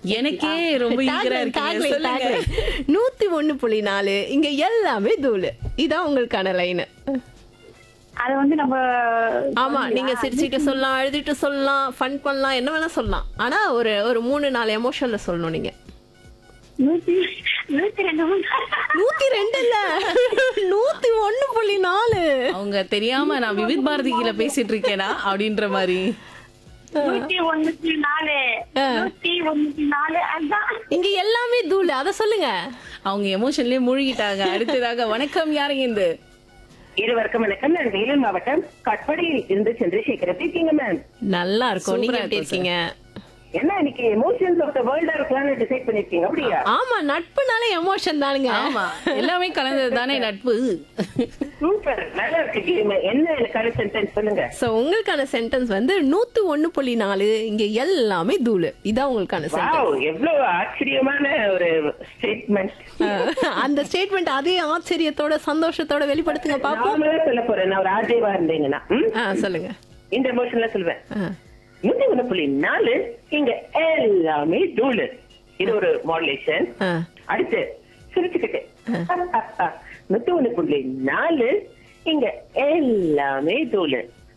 எனக்கே ரொம்ப ஈகரா Tagline, இருக்கீங்க tagline, சொல்லுங்க tagline. நூத்தி ஒண்ணு புள்ளி நாலு இங்க எல்லாமே தூளு இதான் உங்களுக்கான லைன் அது வந்து நம்ம ஆமா நீங்க சிரிச்சுட்டு சொல்லலாம் அழுதுட்டு சொல்லலாம் ஃபன் பண்ணலாம் என்ன வேணா சொல்லலாம் ஆனா ஒரு ஒரு மூணு நாலு எமோஷன்ல சொல்லணும் நீங்க நூத்தி நூத்தி ரெண்டு மூணு நூத்தி ரெண்டு இல்ல நூத்தி ஒண்ணு புள்ளி நாலு அவங்க தெரியாம நான் விவித் பாரதியில பேசிட்டு இருக்கேனா அப்படின்ற மாதிரி நூத்தி ஒண்ணுத்தி நாலு நூத்தி ஒண்ணுத்தி நாலு அதான் இங்க எல்லாமே தூளு அத சொல்லுங்க அவங்க எமோஷன்லயே மூழ்கிட்டாங்க அடுத்ததாக வணக்கம் யாருங்க இந்த இருவருக்கும் வணக்கம் நான் வேலூர் மாவட்டம் கட்படியில் இருந்து சந்திரசேகர் எப்படி இருக்கீங்க மேம் நல்லா இருக்கும் நீங்க சூப்பரா எப்படி இருக்கும் இருக்கீங்க என்ன இன்னைக்கு எமோஷன்ஸ் ஆஃப் த வேர்ல்டா இருக்கலாம்னு டிசைட் பண்ணிருக்கீங்க அப்படியா ஆமா நட்புனாலே எமோஷன் தானுங்க ஆமா எல்லாமே கலந்தது தானே நட்பு சூப்பர் நல்லா இருக்கு game. என்ன எனக்கான சென்டென்ஸ் சொல்லுங்க சோ உங்களுக்கான சென்டென்ஸ் வந்து நூத்தி ஒண்ணு புள்ளி நாலு இங்க எல்லாமே தூளு இதான் உங்களுக்கான சென்டென்ஸ் வாவ் எவ்வளவு ஆச்சரியமான ஒரு ஸ்டேட்மெண்ட் அந்த ஸ்டேட்மெண்ட் அதே ஆச்சரியத்தோட சந்தோஷத்தோட வெளிப்படுத்துங்க பாப்போம் நார்மலா சொல்ல போறேன் நான் ஒரு ஆர்ஜேவா இருந்தீங்கன்னா ம்? ஆ, சொல்லுங்க இந்த எமோஷன்ல சொல்லுவேன் ஆ. நூத்தி ஒண்ணு புள்ளி நாலு இங்க எல்லாமே தூளு இது ஒரு மாடுலேஷன் ஆ. அடுத்து சிரிச்சுக்கிட்டு நூத்தி ஒண்ணு புள்ளி நாலு இங்க எல்லாமே தூளு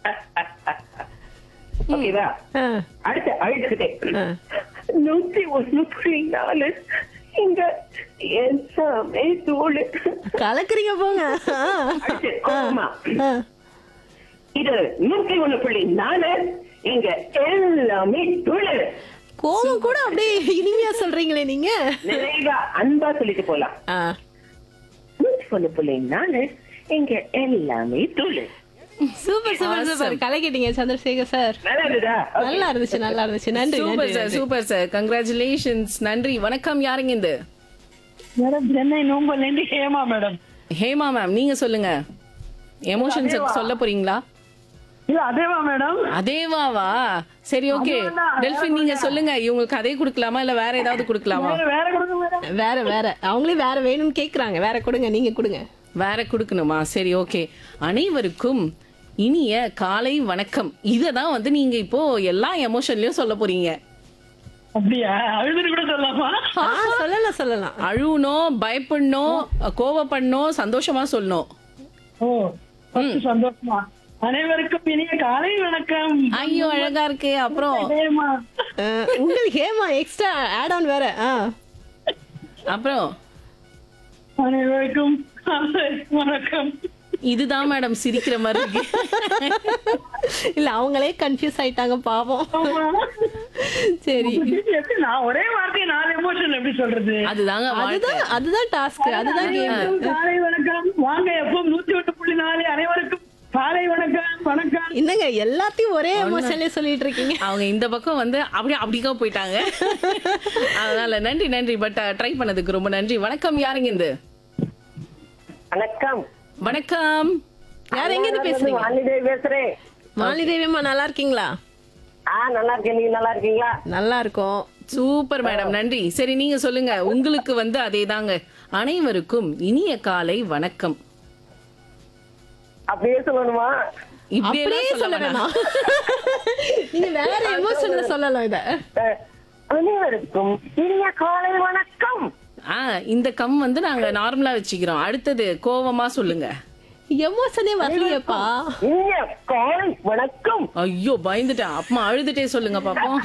ஓகேவா ஆ. அடுத்து அழுதுகிட்டே ஆ. நூத்தி ஒண்ணு புள்ளி நாலு இங்க எல்லாமே தூளு கலக்குறீங்க போங்க ஆ. அடுத்து கோபமா ஆ. இது நூத்தி ஒண்ணு புள்ளி நாலு இங்க எல்லாமே தூளு கோவம் கூட அப்படியே இனிமையா சொல்றீங்களே நீங்க நிறைவா அன்பா சொல்லிட்டு போலாம் ஆ. நூத்தி ஒண்ணு புள்ளி நாலு இங்க எல்லாமே தூளு சூப்பர் சூப்பர் சூப்பர் கலக்கிட்டீங்க சந்திரசேகர் சார் நல்லா இருந்ததா Okay. நல்லா இருந்துச்சு நல்லா இருந்துச்சு நன்றி சூப்பர் நன்றி சார் நன்றி. சூப்பர் சார் கங்க்ராச்சுலேஷன்ஸ் நன்றி வணக்கம் யாருங்க இந்த மேடம் சென்னை நோம்பல்ல இருந்து ஹேமா மேடம் ஹேமா மேம் நீங்க சொல்லுங்க எமோஷன்ஸ் சொல்ல போறீங்களா இல்ல அதேவா மேடம் அதேவாவா சரி ஓகே டெல்பின் நீங்க சொல்லுங்க இவங்களுக்கு அதே கொடுக்கலாமா இல்ல வேற ஏதாவது கொடுக்கலாமா வேற கொடுங்க மேடம் வேற வேற அவங்களே வேற வேணும்னு கேக்குறாங்க வேற கொடுங்க நீங்க கொடுங்க வேற கொடுக்கணுமா சரி ஓகே அனைவருக்கும் இனிய காலை வணக்கம் இத தான் வந்து நீங்க இப்போ எல்லா எமோஷன்லயும் சொல்ல போறீங்க அப்படியா அழுதுட்டு கூட சொல்லலாமா ஆ, சொல்லலாம் சொல்லலாம் அழுவணும் பயப்படணும் கோவப்படணும் சந்தோஷமா சொல்லணும் ஓ first சந்தோஷமா அனைவருக்கும் இனிய காலை வணக்கம் ஐயோ அழகா இருக்கு அப்புறம் ஹேமா ஆ, உங்களுக்கு ஹேமா எக்ஸ்ட்ரா ஆட் ஆன் வேற ஆ. அப்புறம் அனைவருக்கும் காலை வணக்கம் இதுதான் மேடம் சிரிக்கிற மாதிரி இருக்கு இல்ல அவங்களே கன்ஃபியூஸ் ஆயிட்டாங்க பாவம் சரி எப்படி நான் ஒரே வார்த்தையை நாலு எமோஷன் எப்படி சொல்றது அதுதாங்க வாழ்க்கை அதுதான் அதுதான் டாஸ்க் அதுதான் கேம் அனைவருக்கும் காலை வணக்கம் வாங்க எப்பவும் நூத்தி ஒன்று புள்ளி நாலு அனைவருக்கும் காலை வணக்கம் வணக்கம் என்னங்க எல்லாத்தையும் ஒரே எமோஷன்லயே சொல்லிட்டு இருக்கீங்க அவங்க இந்த பக்கம் வந்து அப்படியே அப்படிக்கா போயிட்டாங்க அதனால நன்றி நன்றி பட் ட்ரை பண்ணதுக்கு ரொம்ப நன்றி வணக்கம் யாருங்க இந்த வணக்கம் வணக்கம் யார் எங்க இருந்து பேசுறீங்க வாணிதே பேசுறேன் மாலிதேவியம்மா நல்லா இருக்கீங்களா ஆ நல்லா இருக்கேன் நீங்க நல்லா இருக்கீங்களா நல்லா இருக்கோம் சூப்பர் மேடம் நன்றி சரி நீங்க சொல்லுங்க உங்களுக்கு வந்து அதேதாங்க அனைவருக்கும் இனிய காலை வணக்கம் அப்படியே சொல்லணுமா இப்படியே அப்படியே சொல்ல வேணாம் நீங்க வேற எமோஷன்ல சொல்லலாம் இத அஹ், அனைவருக்கும் இனிய காலை வணக்கம் ஆ இந்த கம் வந்து நாங்க நார்மலா வச்சுக்கிறோம் அடுத்தது கோவமா சொல்லுங்க எமோஷனே வரலையேப்பா இனிய காலை வணக்கம் ஐயோ பயந்துட்டேன் அப்பமா அழுதுட்டே சொல்லுங்க பாப்போம்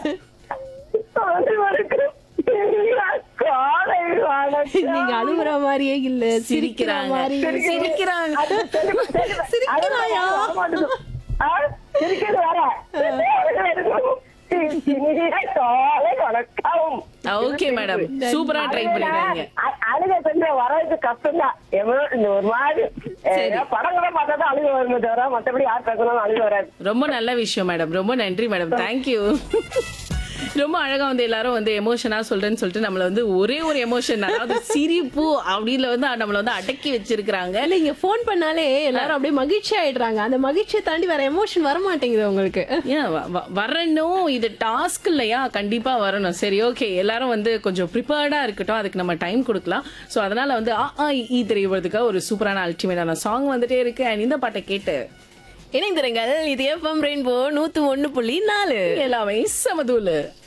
அனைவருக்கும் இனிய காலை வணக்கம் நீங்க அழுகுற மாதிரியே இல்ல சிரிக்கிற சிரிக்கிறாங்க மாதிரி சிரிக்கிறாங்க அது தெரியுமா, தெரியுமா? சிரிக்கிறாயா? அது வர மாட்டேங்குது. ஆ, சிரிக்கிறது வர. அனைவருக்கும் இனிய காலை வணக்கம் ஓகே மேடம் சூப்பரா ட்ரை பண்ணிருக்கீங்க அ- அழுக கொஞ்சம் வரதுக்கு கஷ்டம் தான் ஒரு மாதிரி அஹ், படங்களை பார்த்தா தான் அழுக வருமே தவிர மத்தபடி யார் பேசணும் அழுக வராது ரொம்ப நல்ல விஷயம் மேடம் ரொம்ப நன்றி மேடம் தேங்க்யூ ரொம்ப அழகா வந்து எல்லாரும் வந்து எமோஷனா சொல்றேன்னு சொல்லிட்டு நம்மள வந்து ஒரே ஒரு எமோஷன் அதாவது சிரிப்பு அப்படின்னு வந்து நம்மள வந்து அடக்கி வச்சிருக்காங்க இல்ல இங்க போன் பண்ணாலே எல்லாரும் அப்படியே மகிழ்ச்சி ஆயிடுறாங்க அந்த மகிழ்ச்சியை தாண்டி வேற எமோஷன் வர மாட்டேங்குது உங்களுக்கு ஏன் வ- வ- வரணும் இது டாஸ்க் இல்லையா கண்டிப்பா வரணும் சரி ஓகே எல்லாரும் வந்து கொஞ்சம் ப்ரிப்பேர்டா இருக்கட்டும் அதுக்கு நம்ம டைம் கொடுக்கலாம் சோ அதனால வந்து ஆ ஆ ஈ தெரியறதுக்காக ஒரு சூப்பரான அல்டிமேட்டான சாங் வந்துட்டே இருக்கு அண்ட் இந்த பாட்டை கேட்டு இணைந்திருங்கள் இது எஃப்எம் ரெயின்போ நூத்து ஒண்ணு புள்ளி நாலு எல்லாமே சமதூலு